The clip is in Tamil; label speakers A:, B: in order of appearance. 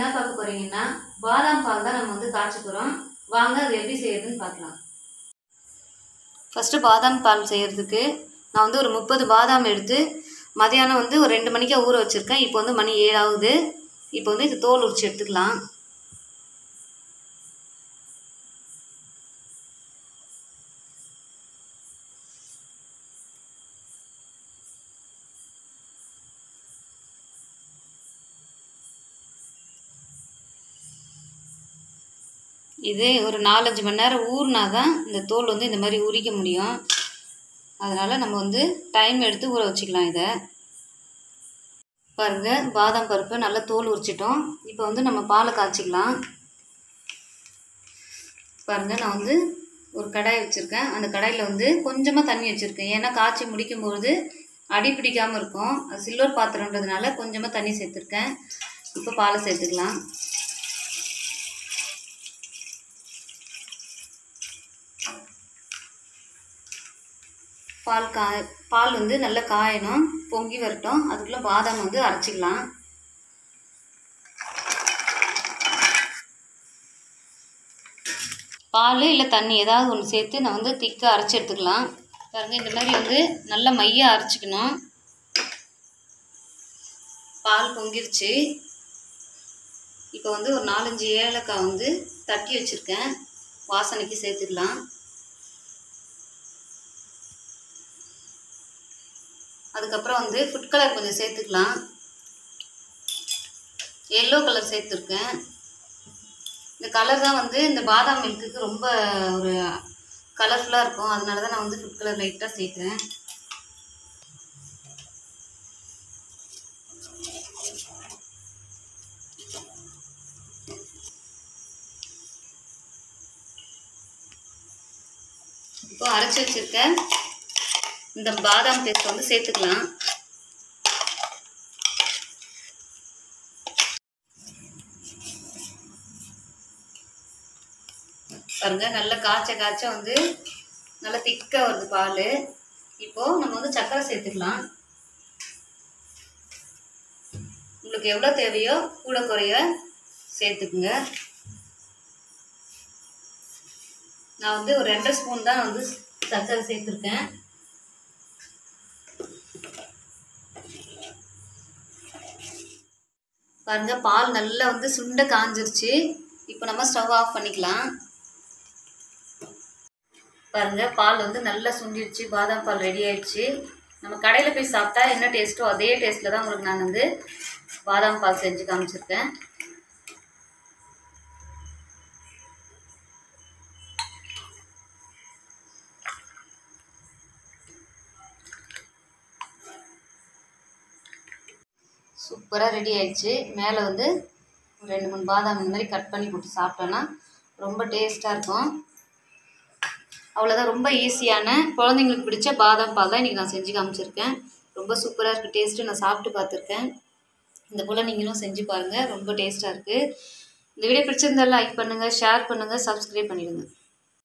A: என்ன பார்க்க போறீங்கன்னா பாதாம் பால் தான் நம்ம வந்து காய்ச்ச போகிறோம் வாங்க அது எப்படி செய்யறதுன்னு பார்க்கலாம் ஃபஸ்ட்டு பாதாம் பால் செய்யறதுக்கு நான் வந்து ஒரு முப்பது பாதாம் எடுத்து மதியானம் வந்து ஒரு ரெண்டு மணிக்கா ஊற வச்சுருக்கேன் இப்போ வந்து மணி ஏழாகுது இப்போ வந்து இது தோல் உரிச்சு எடுத்துக்கலாம் இது ஒரு நாலஞ்சு மணி நேரம் ஊறினா தான் இந்த தோல் வந்து இந்த மாதிரி உரிக்க முடியும் அதனால் நம்ம வந்து டைம் எடுத்து ஊற வச்சுக்கலாம் இதை பாருங்கள் பாதாம் பருப்பு நல்லா தோல் உரிச்சிட்டோம் இப்போ வந்து நம்ம பாலை காய்ச்சிக்கலாம் பாருங்கள் நான் வந்து ஒரு கடாய் வச்சுருக்கேன் அந்த கடாயில் வந்து கொஞ்சமாக தண்ணி வச்சுருக்கேன் ஏன்னா காய்ச்சி முடிக்கும்பொழுது அடி பிடிக்காமல் இருக்கும் அது சில்வர் பாத்திரன்றதுனால கொஞ்சமாக தண்ணி சேர்த்துருக்கேன் இப்போ பாலை சேர்த்துக்கலாம் பால் காய பால் வந்து நல்லா காயணும் பொங்கி வரட்டும் அதுக்குள்ளே பாதாம் வந்து அரைச்சிக்கலாம் பால் இல்லை தண்ணி ஏதாவது ஒன்று சேர்த்து நான் வந்து திக்காக அரைச்சி எடுத்துக்கலாம் பாருங்க இந்த மாதிரி வந்து நல்லா மையாக அரைச்சிக்கணும் பால் பொங்கிருச்சு இப்போ வந்து ஒரு நாலஞ்சு ஏலக்காய் வந்து தட்டி வச்சுருக்கேன் வாசனைக்கு சேர்த்துக்கலாம் அதுக்கப்புறம் வந்து ஃபுட் கலர் கொஞ்சம் சேர்த்துக்கலாம் எல்லோ கலர் சேர்த்துருக்கேன் இந்த கலர் தான் வந்து இந்த பாதாம் மில்க்குக்கு ரொம்ப ஒரு கலர்ஃபுல்லாக இருக்கும் அதனால தான் நான் வந்து ஃபுட் கலர் லைட்டாக சேர்க்குறேன் இப்போ அரைச்சி வச்சிருக்க இந்த பாதாம் பேஸ்ட் வந்து சேர்த்துக்கலாம் பாருங்க நல்ல காய்ச்ச காய்ச்ச வந்து நல்லா திக்காக வருது பால் இப்போது நம்ம வந்து சர்க்கரை சேர்த்துக்கலாம் உங்களுக்கு எவ்வளோ தேவையோ கூட குறைய சேர்த்துக்குங்க நான் வந்து ஒரு ரெண்டரை ஸ்பூன் தான் வந்து சர்க்கரை சேர்த்துருக்கேன் பாருங்க பால் நல்லா வந்து சுண்ட காஞ்சிருச்சு இப்போ நம்ம ஸ்டவ் ஆஃப் பண்ணிக்கலாம் பாருங்க பால் வந்து நல்லா சுண்டிடுச்சு பாதாம் பால் ரெடி ஆயிடுச்சு நம்ம கடையில் போய் சாப்பிட்டா என்ன டேஸ்ட்டோ அதே டேஸ்ட்டில் தான் உங்களுக்கு நான் வந்து பாதாம் பால் செஞ்சு காமிச்சிருக்கேன் சூப்பராக ரெடி ஆயிடுச்சு மேலே வந்து ஒரு ரெண்டு மூணு பாதாம் இந்த மாதிரி கட் பண்ணி போட்டு சாப்பிட்டோன்னா ரொம்ப டேஸ்ட்டாக இருக்கும் அவ்வளோதான் ரொம்ப ஈஸியான குழந்தைங்களுக்கு பிடிச்ச பாதாம் பால் தான் இன்றைக்கி நான் செஞ்சு காமிச்சிருக்கேன் ரொம்ப சூப்பராக இருக்குது டேஸ்ட்டு நான் சாப்பிட்டு பார்த்துருக்கேன் இந்த போல் நீங்களும் செஞ்சு பாருங்கள் ரொம்ப டேஸ்ட்டாக இருக்குது இந்த வீடியோ பிடிச்சிருந்தா லைக் பண்ணுங்கள் ஷேர் பண்ணுங்கள் சப்ஸ்கிரைப் பண்ணிவிடுங்க